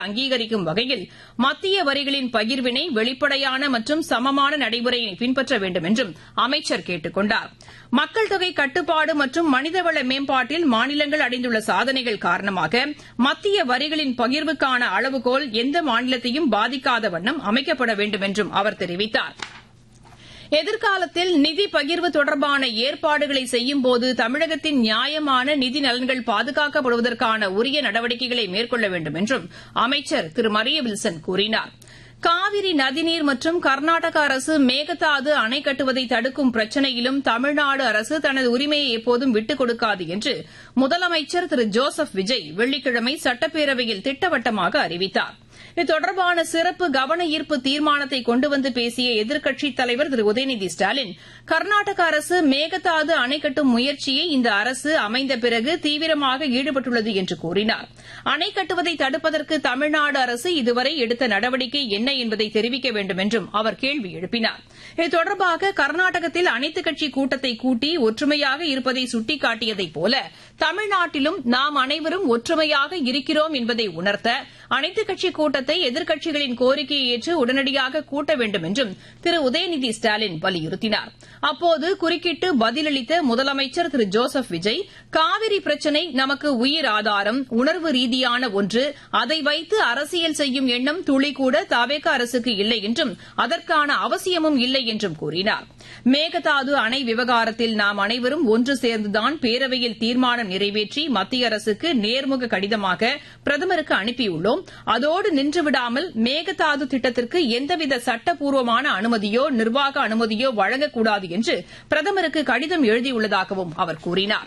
அங்கீகரிக்கும் வகையில் மத்திய வரிகளின் பகிர்வினை வெளிப்படையான மற்றும் சமமான நடைமுறையை பின்பற்ற வேண்டும் என்றும் அமைச்சர் கேட்டுக் கொண்டார் மக்கள் தொகை கட்டுப்பாடு மற்றும் மனிதவள மேம்பாட்டில் மாநிலங்கள் அடைந்துள்ள சாதனைகள் காரணமாக மத்திய வரிகளின் பகிர்வுக்கான அளவுகோல் எந்த மாநிலத்தையும் பாதிக்காத வண்ணம் அமைக்கப்பட வேண்டும் என்றும் அவர் தெரிவித்தாா் எதிர்காலத்தில் நிதி பகிர்வு தொடர்பான ஏற்பாடுகளை செய்யும்போது தமிழகத்தின் நியாயமான நிதி நலன்கள் பாதுகாக்கப்படுவதற்கான உரிய நடவடிக்கைகளை மேற்கொள்ள வேண்டும் என்றும் அமைச்சர் திரு மரிய வில்சன் கூறினார் காவிரி நதிநீர் மற்றும் கர்நாடக அரசு மேகதாது அணை கட்டுவதை தடுக்கும் பிரச்சினையிலும் தமிழ்நாடு அரசு தனது உரிமையை எப்போதும் விட்டுக் கொடுக்காது என்று முதலமைச்சர் திரு ஜோசப் விஜய் வெள்ளிக்கிழமை சட்டப்பேரவையில் திட்டவட்டமாக அறிவித்தாா் இது தொடர்பான சிறப்பு கவன ஈர்ப்பு தீர்மானத்தை கொண்டு வந்து பேசிய எதிர்க்கட்சித் தலைவர் திரு உதயநிதி ஸ்டாலின் கர்நாடக அரசு மேகதாது அணை கட்டும் முயற்சியை இந்த அரசு அமைந்த பிறகு தீவிரமாக ஈடுபட்டுள்ளது என்று கூறினார் அணை கட்டுவதை தடுப்பதற்கு தமிழ்நாடு அரசு இதுவரை எடுத்த நடவடிக்கை என்ன என்பதை தெரிவிக்க வேண்டும் என்றும் அவர் கேள்வி எழுப்பினார் இது தொடர்பாக கர்நாடகத்தில் அனைத்துக் கட்சி கூட்டத்தை கூட்டி ஒற்றுமையாக இருப்பதை சுட்டிக்காட்டியதைப் போல தமிழ்நாட்டிலும் நாம் அனைவரும் ஒற்றுமையாக இருக்கிறோம் என்பதை உணர்த்த அனைத்துக் கட்சி கூட்டத்தை எதிர்க்கட்சிகளின் கோரிக்கையை ஏற்று உடனடியாக கூட்ட வேண்டும் என்றும் திரு உதயநிதி ஸ்டாலின் வலியுறுத்தினார் அப்போது குறுக்கிட்டு பதிலளித்த முதலமைச்சர் திரு ஜோசப் விஜய் காவிரி பிரச்சினை நமக்கு உயிர் ஆதாரம் உணர்வு ரீதியான ஒன்று அதை வைத்து அரசியல் செய்யும் எண்ணம் துளிக்கூட தவேக அரசுக்கு இல்லை என்றும் அதற்கான அவசியமும் இல்லை என்றும் கூறினார் மேகதாது அணை விவகாரத்தில் நாம் அனைவரும் ஒன்று சேர்ந்துதான் பேரவையில் தீர்மானம் நிறைவேற்றி மத்திய அரசுக்கு நேர்முக கடிதமாக பிரதமருக்கு அனுப்பியுள்ளோம் அதோடு நின்றுவிடாமல் மேகதாது திட்டத்திற்கு எந்தவித சட்டப்பூர்வமான அனுமதியோ நிர்வாக அனுமதியோ வழங்கக்கூடாது என்று பிரதமருக்கு கடிதம் எழுதியுள்ளதாகவும் அவர் கூறினார்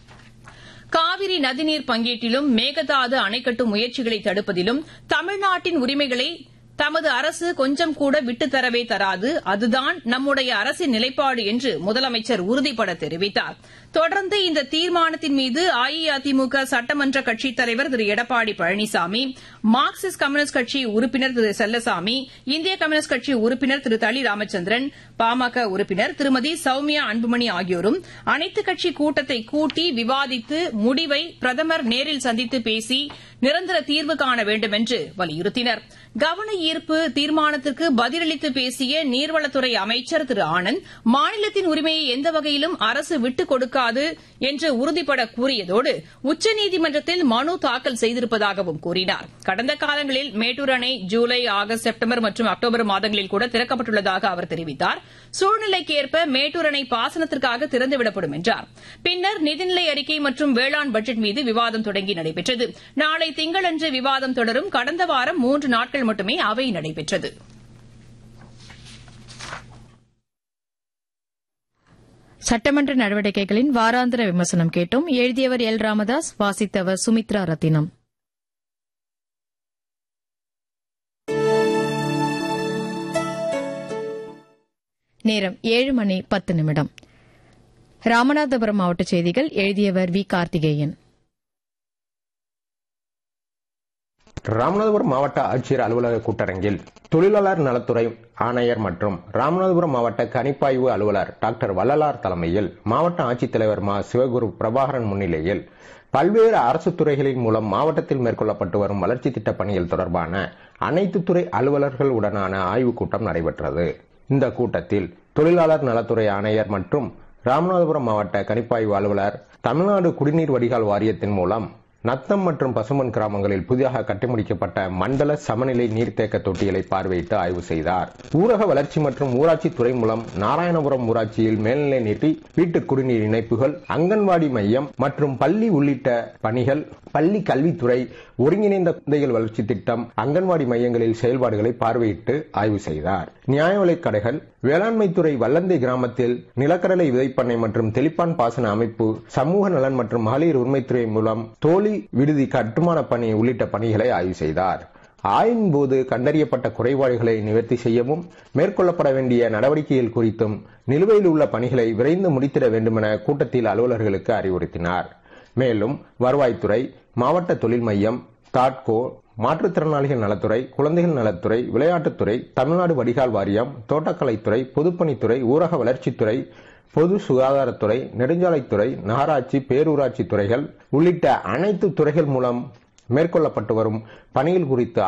காவிரி நதிநீர் பங்கீட்டிலும் மேகதாது அணை கட்டும் முயற்சிகளை தடுப்பதிலும் தமிழ்நாட்டின் உரிமைகளை தமது அரசு கொஞ்சம் கூட விட்டுத்தரவே தராது அதுதான் நம்முடைய அரசின் நிலைப்பாடு என்று முதலமைச்சர் உறுதிபட தெரிவித்தார் தொடர்ந்து இந்த தீர்மானத்தின் மீது அஇஅதிமுக சட்டமன்ற கட்சித் தலைவர் திரு எடப்பாடி பழனிசாமி மார்க்சிஸ்ட் கம்யூனிஸ்ட் கட்சி உறுப்பினர் திரு செல்லசாமி இந்திய கம்யூனிஸ்ட் கட்சி உறுப்பினர் திரு தளி ராமச்சந்திரன் பாமக உறுப்பினர் திருமதி சௌமியா அன்புமணி ஆகியோரும் அனைத்துக் கட்சி கூட்டத்தை கூட்டி விவாதித்து முடிவை பிரதமர் நேரில் சந்தித்து பேசி நிரந்தர தீர்வு காண வேண்டும் என்று வலியுறுத்தினர் கவன ஈர்ப்பு தீர்மானத்திற்கு பதிலளித்து பேசிய நீர்வளத்துறை அமைச்சர் திரு ஆனந்த் மாநிலத்தின் உரிமையை எந்த வகையிலும் அரசு விட்டுக் கொடுக்காது என்று உறுதிபட கூறியதோடு உச்சநீதிமன்றத்தில் மனு தாக்கல் செய்திருப்பதாகவும் கூறினார் கடந்த காலங்களில் மேட்டூர் அணை ஜூலை ஆகஸ்ட் செப்டம்பர் மற்றும் அக்டோபர் மாதங்களில் கூட திறக்கப்பட்டுள்ளதாக அவர் தெரிவித்தார் சூழ்நிலைக்கேற்ப மேட்டூர் அணை பாசனத்திற்காக திறந்துவிடப்படும் என்றார் பின்னர் நிதிநிலை அறிக்கை மற்றும் வேளாண் பட்ஜெட் மீது விவாதம் தொடங்கி நடைபெற்றது நாளை திங்களன்று விவாதம் தொடரும் கடந்த வாரம் மூன்று நாட்கள் மட்டுமே அவை நடைபெற்றது சட்டமன்ற நடவடிக்கைகளின் வாராந்திர விமர்சனம் கேட்டோம் எழுதியவர் எல் ராமதாஸ் வாசித்தவர் சுமித்ரா ரத்தினம் நேரம் ஏழு மணி பத்து நிமிடம் ராமநாதபுரம் மாவட்ட செய்திகள் எழுதியவர் வி கார்த்திகேயன் ராமநாதபுரம் மாவட்ட ஆட்சியர் அலுவலக கூட்டரங்கில் தொழிலாளர் நலத்துறை ஆணையர் மற்றும் ராமநாதபுரம் மாவட்ட கணிப்பாய்வு அலுவலர் டாக்டர் வள்ளலார் தலைமையில் மாவட்ட ஆட்சித்தலைவர் மா சிவகுரு பிரபாகரன் முன்னிலையில் பல்வேறு அரசு துறைகளின் மூலம் மாவட்டத்தில் மேற்கொள்ளப்பட்டு வரும் வளர்ச்சி திட்ட பணிகள் தொடர்பான அனைத்து துறை அலுவலர்கள் உடனான ஆய்வுக் கூட்டம் நடைபெற்றது இந்த கூட்டத்தில் தொழிலாளர் நலத்துறை ஆணையர் மற்றும் ராமநாதபுரம் மாவட்ட கணிப்பாய்வு அலுவலர் தமிழ்நாடு குடிநீர் வடிகால் வாரியத்தின் மூலம் நத்தம் மற்றும் பசுமன் கிராமங்களில் புதிதாக கட்டிமுடிக்கப்பட்ட மண்டல சமநிலை நீர்த்தேக்க தொட்டிகளை பார்வையிட்டு ஆய்வு செய்தார் ஊரக வளர்ச்சி மற்றும் ஊராட்சி துறை மூலம் நாராயணபுரம் ஊராட்சியில் மேல்நிலை நீட்டி வீட்டு குடிநீர் இணைப்புகள் அங்கன்வாடி மையம் மற்றும் பள்ளி உள்ளிட்ட பணிகள் பள்ளி கல்வித்துறை ஒருங்கிணைந்த குழந்தைகள் வளர்ச்சி திட்டம் அங்கன்வாடி மையங்களில் செயல்பாடுகளை பார்வையிட்டு ஆய்வு செய்தார் நியாய விலைக் கடைகள் வேளாண்மைத்துறை வல்லந்தை கிராமத்தில் நிலக்கடலை விதைப்பண்ணை மற்றும் தெளிப்பான் பாசன அமைப்பு சமூக நலன் மற்றும் மகளிர் உரிமைத்துறை மூலம் தோழி விடுதி கட்டுமான பணி உள்ளிட்ட பணிகளை ஆய்வு செய்தார் ஆய்வின் போது கண்டறியப்பட்ட குறைபாடுகளை நிவர்த்தி செய்யவும் மேற்கொள்ளப்பட வேண்டிய நடவடிக்கைகள் குறித்தும் நிலுவையில் உள்ள பணிகளை விரைந்து முடித்திட வேண்டுமென கூட்டத்தில் அலுவலர்களுக்கு அறிவுறுத்தினார் மேலும் வருவாய்த்துறை மாவட்ட தொழில் மையம் தாட்கோ மாற்றுத்திறனாளிகள் நலத்துறை குழந்தைகள் நலத்துறை விளையாட்டுத்துறை தமிழ்நாடு வடிகால் வாரியம் தோட்டக்கலைத்துறை பொதுப்பணித்துறை ஊரக வளர்ச்சித்துறை பொது சுகாதாரத்துறை நெடுஞ்சாலைத்துறை நகராட்சி பேரூராட்சி துறைகள் உள்ளிட்ட அனைத்து துறைகள் மூலம் மேற்கொள்ளப்பட்டு வரும் பணிகள் குறித்து